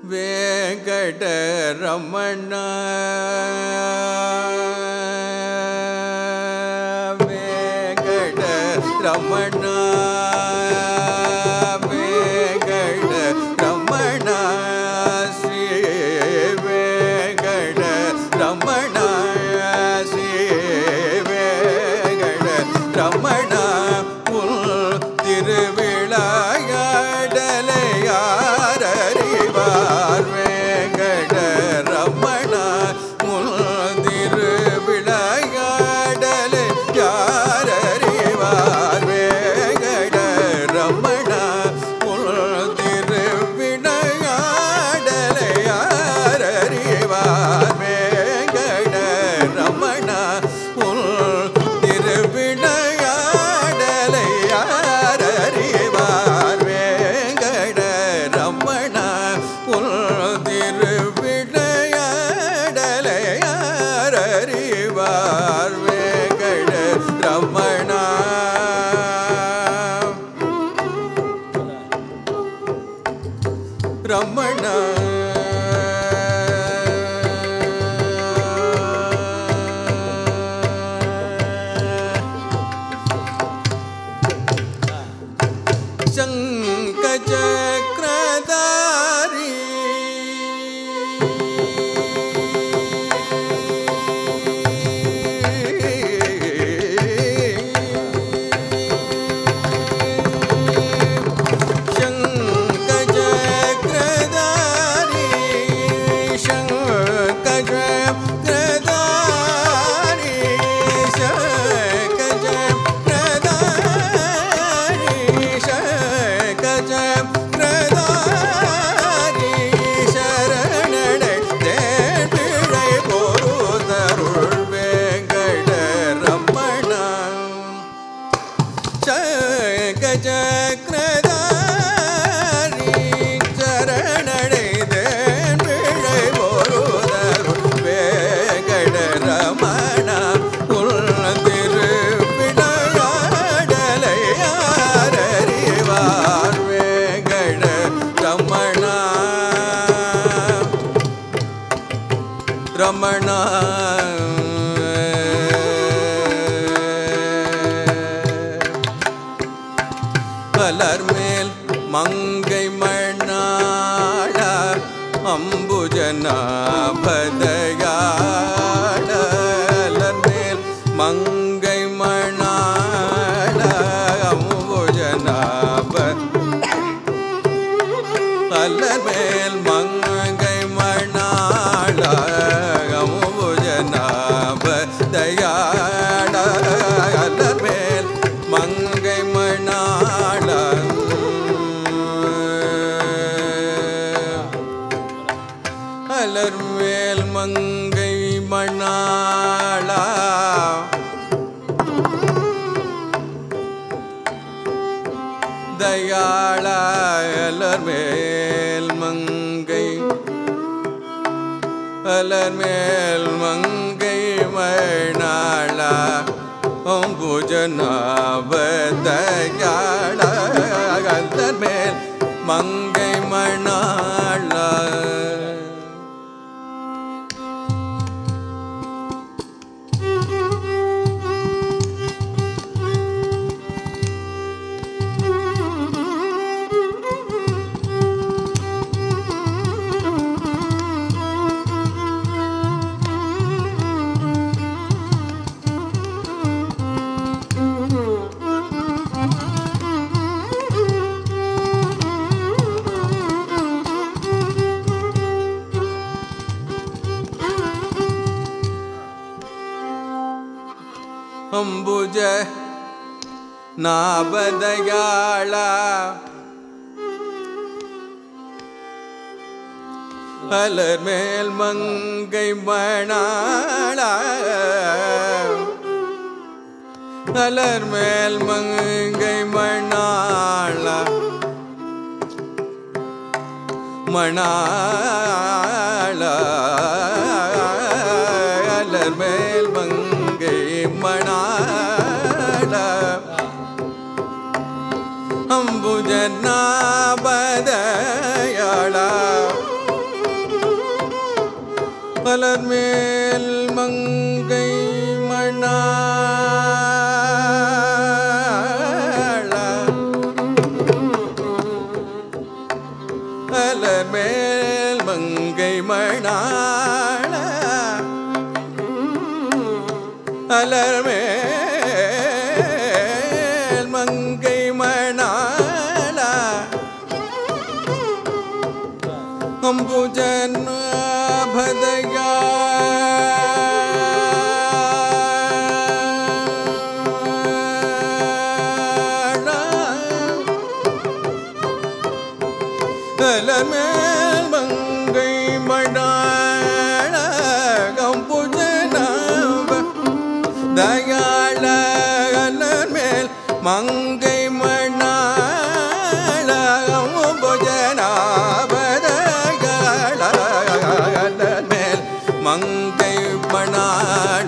வெங்கடரமண வெங்கடரமண வெங்கடரமண ஸ்ரீ வெங்கடரமண ஸ்ரீ வெங்கடரமண உன் திருவிழாயாடலை யாரறிவார் வெங்கடரமண உன் திருவிழாயாடலை யாரறிவார் வேங்கடரமண உன் திருவிழாயாடலை யாரறிவார் வேங்கடரமண உன் திருவிழாயாடலை யாரறிவார் வேங்கடரமண உன் திருவிழாயாடலை யாரறிவார் வேங்கடரமண ரமண சங்கச்சக்ரதாரி शङ्कचक्रधारी शङ्कचक्रधारी शङ्कचक्रधारी शङ्कचक्रधारी शरणडை தேடிழை போதருள் வெங்கடரமணா சக்கரதாரி சரணடை தேன்பிழை போருதருள் வேகடரமண உள்ள திருவிடையாடலை யாரறிவார் வேகட ரமணா ரமணா மலர்மேல் மங்கை மண்ணாட அம்புஜனாபதயாட மலர்மேல் மங்கை மண்ணாட அம்புஜனாப அலர்மேல் மங்கை மணாள அமுஜனாப தயாட அலர்மேல் மங்கை மணாள அலர்மேல் மங்கை மணாளா தயாளர் மேல் மங்கை அலர் மேல் மங்கை மணாளா அம்புஜனாப தயாள அலர் மேல் மங்கை மணாளா அம்புஜ நாபதயாள அலர் மேல் மங்கை மணாள அலர் மேல் மங்கை மணாள மணாள அலர் மேல் மங்கை மணாள அம்புஜனாபதயாள அலர்மேல் மங்கை மணாளா அலர்மேல் மங்கை மணாளா அலர்மேல் மங்கை மணாளா அம்புஜன் பதயா மேல் மங்கை மடாள கம்புஜனாப தயாள மேல் மங்கை மணாள புஜனாபதயாள மேல் மங்கை மணாள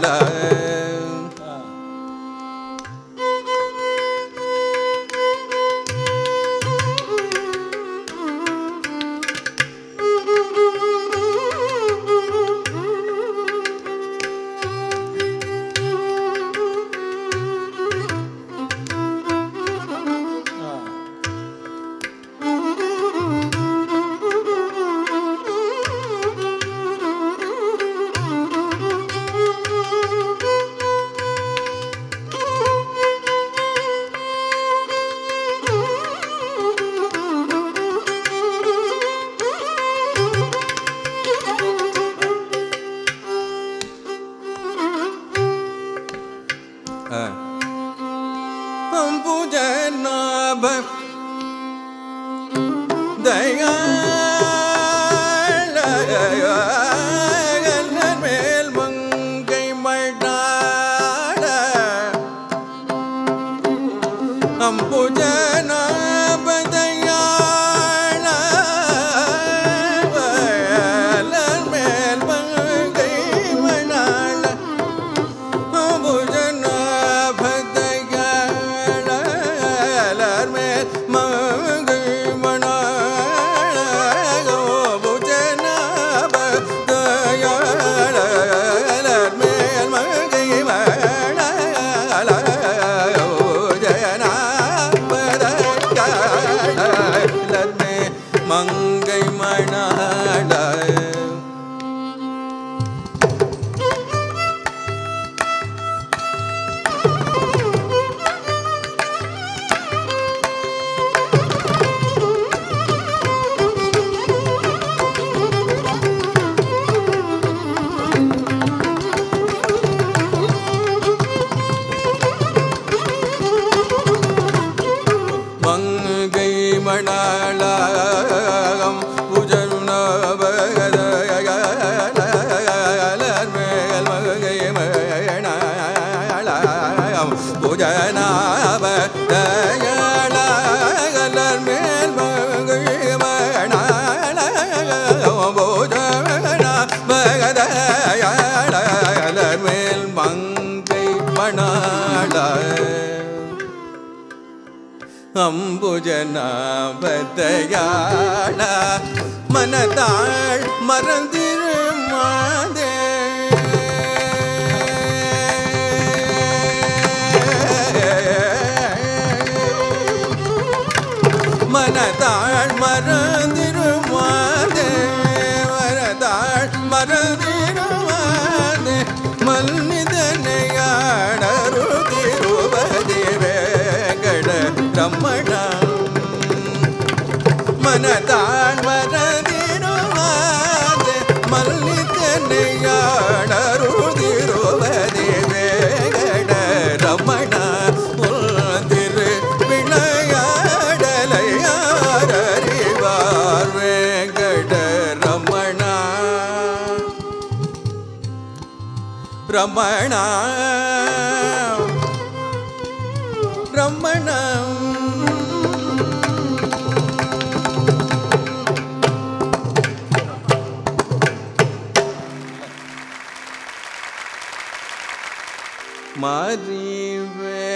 அம்புஜநாப தயாள மேல் மங்கை மடாள அம்புஜநாப தயாள மேல் மங்கை மடாள புஜனாபதயாளர் மங்கை மணாளோ புஜனாபதயாளர் மேல் மங்கை மணாள புஜனாபதயாளர் மேல் மங்கை மணாள மங்கை மணாளம் புஜனுணவகதயலர் மேல் மங்கை மணாளம் புஜனாப தயலர் மேல் மங்கை மணாளம் புஜனாபகதயலர் மேல் மங்கை மணாள அம்புஜனாபத்தையாள மனதாள் மறந்திருமாதே மனதாள் மறந்திருமாதே மனதாள் மறந்திருமாதே மல்னிதனையாடரு திருபதி வேகட ரம்மணம் மனதாள் மறந்திருமாதே மல்லிதனையாடரு திருபதி வேகட ரமண திரு விளையாடலையாரிவார் வேங்கட ரமணா ரமணா ரமணம் மறிவே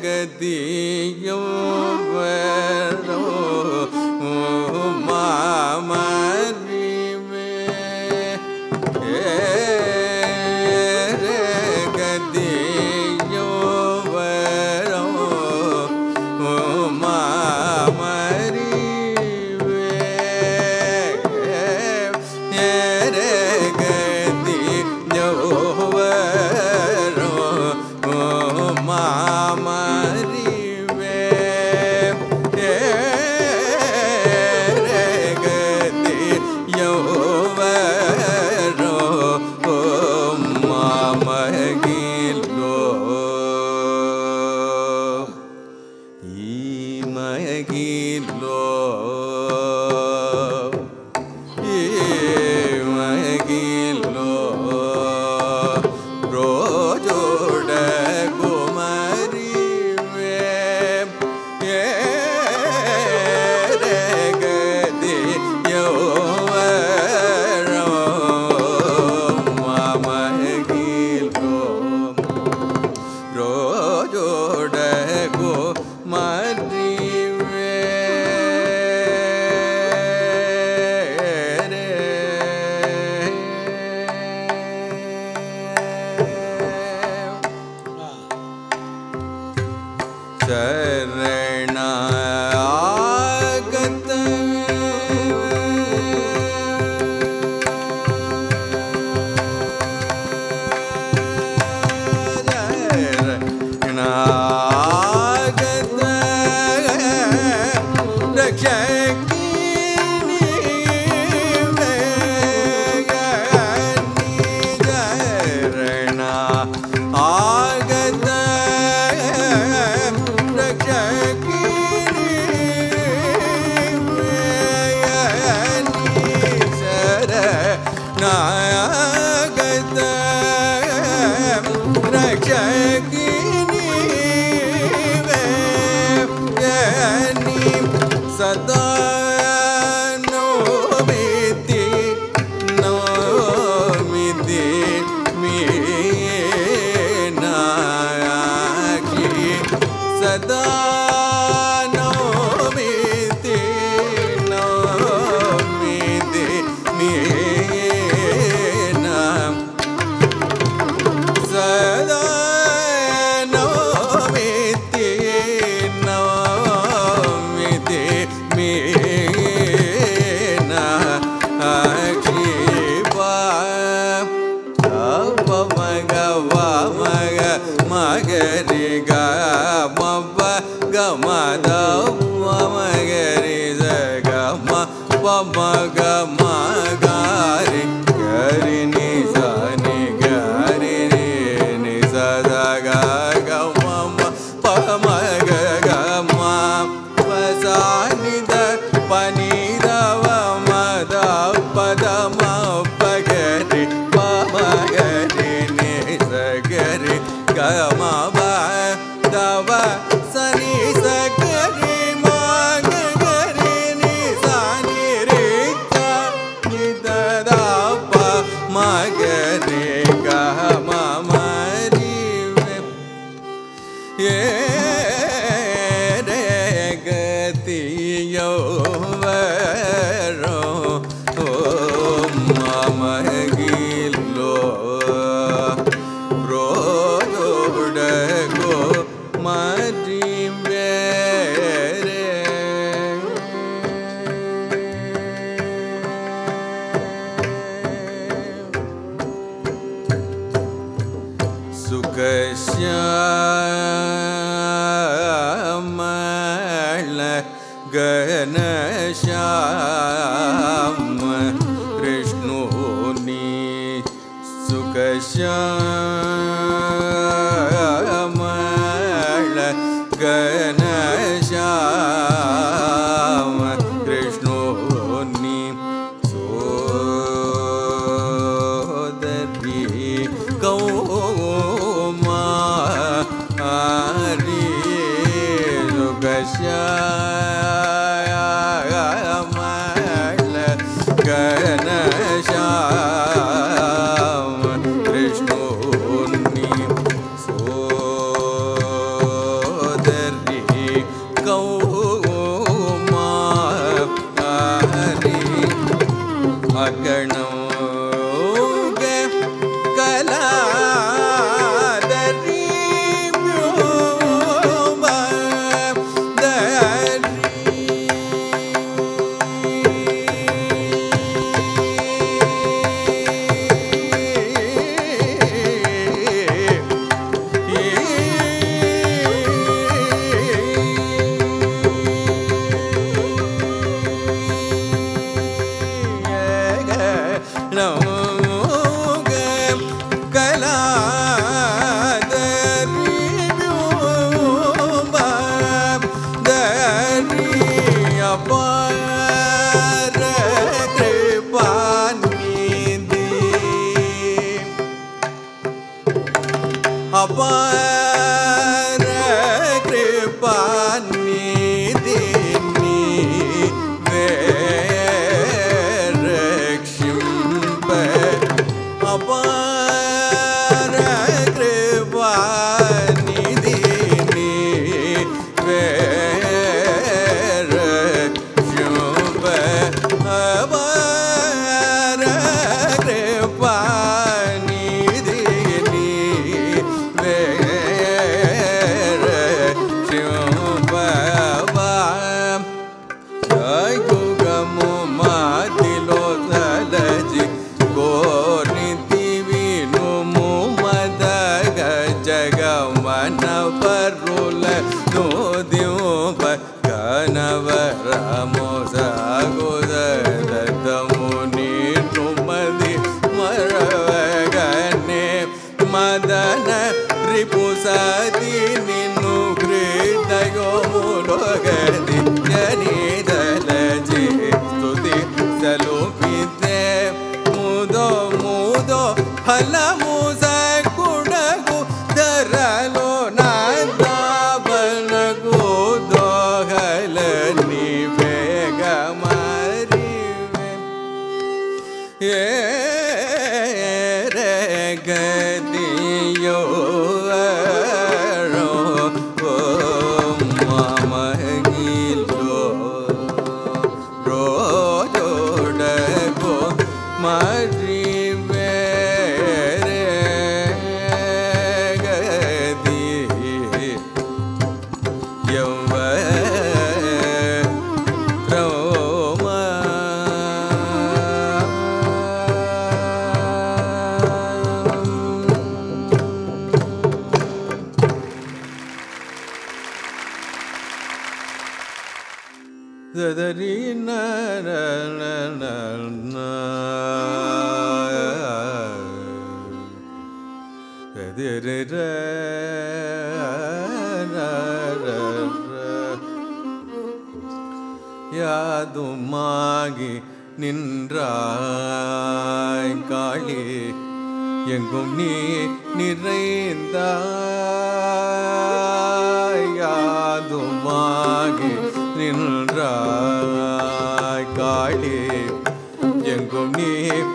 ஏரகதியும் வரோ மாமணியே மகிலோ ஏ மகிலோ ரோஜோட குமரி வே ஏ ரகதி யோவரோ மகிலோ ரோஜோட கோ மறிவே சரணாகத சதா நோமிதி நோமிதி மீனாகி சதா நோமிதி நோமிதி மீனா சதா நோமிதி நோமிதி மீனா அகிபா மக மக மகரி க மப க மத மகரி ச க ம ப ம க ம காரி கரி நி ச நி கரி நி நி ச த க க ம ம ப ம க க ம ப ச நி த ப நி த வ ம த ப த ம ப க ரி ப ம க ரி நி ச க ரி க ம ப த வ ச நி ச க ரி ம க க ரி நி ச நி ரி க நி த த ப ம க ரி க ம ம ரி வே ஏ ரே கதியோ வரோ ஓ மமகிலோ ரோடோட கோ மரி வேரே சுகஷாமள கணஷாம கிருஷ்ணோனி சுகஷாமள கணஷாம கிருஷ்ணோனி சோதரி கௌமா ஆரி சுகஷாமள கணஷாம கிருஷ்ணோன்னி சோதரி கௌமா ஆரி அகணோக கலாதரி வ்யோம தரி ரூப கனவரமோசகுதமுனி துமதி மரவகனே மதன ரிபுசதி நின்னு ಹೃದಯೋ ಮುಲೋಗದಿ ಜನಿದಲಜಿ ಸ್ತುತಿ ಸಲುಪಿತೆ ಮುದೋ ಮುದೋ ಫಲ ಮುಸ ಕುಡಗು ದರಲೋ ನಾದವನಗು ದೋಹಲ ನೀ ಬೇಗ ಮರಿವೆ ಗದಿಯೋ ಮಮಗಿಲೋ ರೋಜೋಡಗೋ ಮರಿವೆ ಗದಿ ಯೌವ ರೋಮ ದದರಿ ನರ ದದಿರ யாதுமாகி நின்றாய் காளி எங்கும் நீ நிறைந்தாய் யாதுமாகி நின்றாய் காளி எங்கும் நீ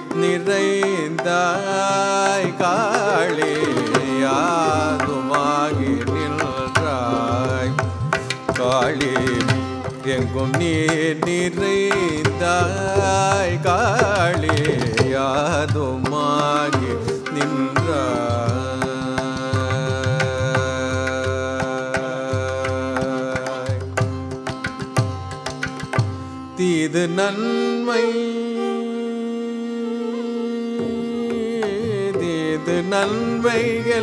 நிறைந்தாய் காளி யாதுமாகி நின்றாய் காளி எங்கும் நீ நிறைந்தாய் காளி யாதுமாகி நின்றாய் தீது நன்மை தீது நன்மை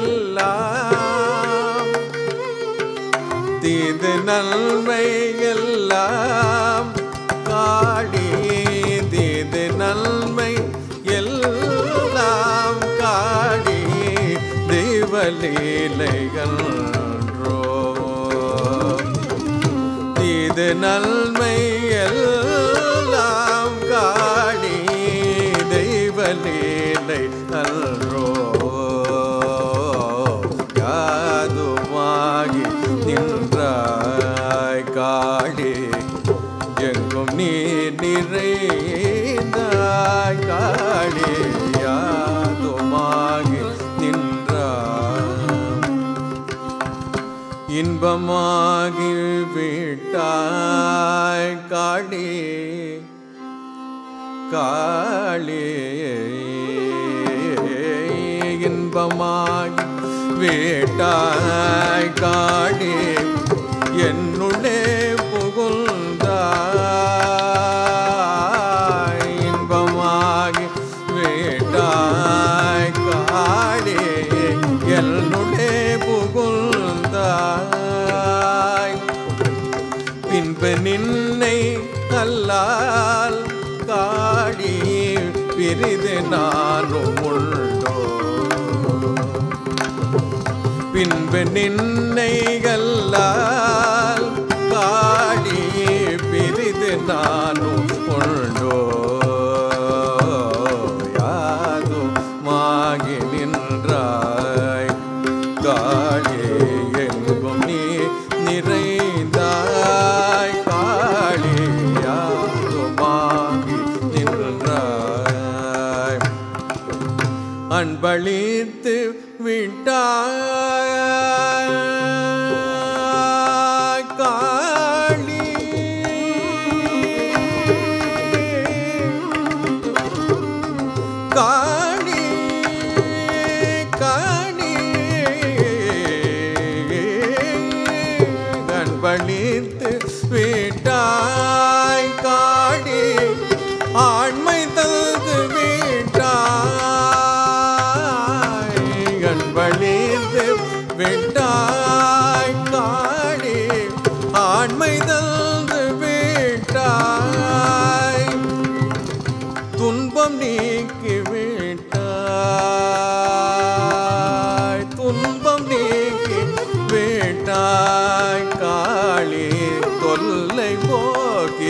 எல்லாம் தீது நன்மை எல்லாம் காடி தீது நன்மை எல்லாம் காடி தெய்வலீலைகள் இது நன்மை எல்லாம் காணி தெய்வலீலை அல்ரோ யாதுமாகி நின்றாய் காடி எங்கும் நீ நிறைந்தாய் காடி யாதுமாகி நின்றாய் இன்பமாகி விட்டாய் காளி காளி இன்பமாகி விட்டாய் காளி என்னுள்ளே புகுந்தாய் இன்பமாகி விட்டாய் காளி என்னுள்ளே புகுந்தாய் பின்பு நின்னை அல்லால் காடி பிரிது நானும் உண்டோ பின்பு நின்னை அல்லால் காடி பிரிது நானும் உண்டோ யாது மாகி நின்றாய் காளி எங்கும் நீ நிறைந்தாய் காளி யாதுமாகி நின்றாய் அன்பளித்து விட்டாய் காளி காணி காணி கண்பளித்து விட்டாய் காடி ஆண்மை தந்து விட்டாய் கண்பளித்து மாண்மை தந்து விட்டாய் துன்பம் நீக்கி விட்டாய் துன்பம் நீக்கி விட்டாய் காளி தொல்லை போக்கி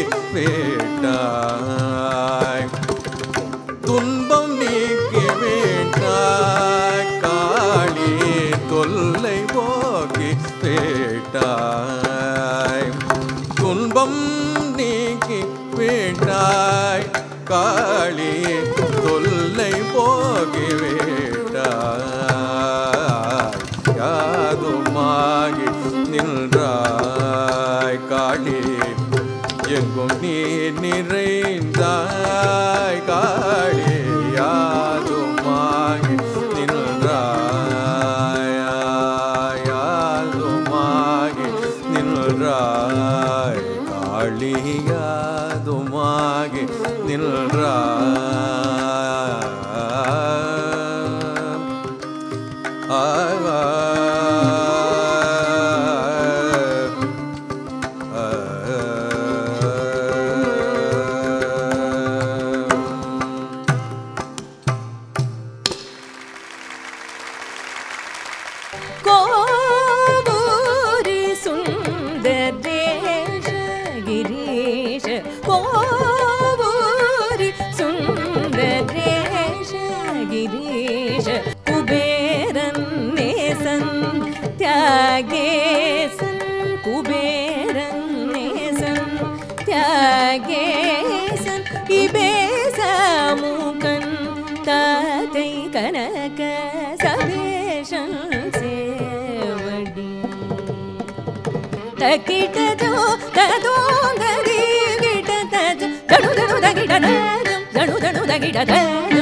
விட்டாய் துன்பம் நீக்கி விட்டாய் காளி தொல்லை போக்கி விட்டாய் துன்பம் நீக்கி விட்டாய் காளி தொல்லை போகி விட்டாய் யாதுமாகி நின்றாய் காளி எங்கும் நீ நிறைந்தாய் காளி யாதுமாகி நின்றாய் யாதுமாகி நின்றாய் காளி யாதுமாகி நின்றாய் கோபூரி சுந்தரேஷ கிரீஷ கோபூரி சுந்தரேஷ கிரீஷ குபேரன் நேசன் தியாகேசன் குபேரன் நேசன் தியாகேசன் இபேசமுகன் தாத்தை கனக சபேஷன் சேவடி தக்கிட்டதோ ததோ தகி கிட்ட தது தடு தடு தகிட தது தடு தடு தகிட தது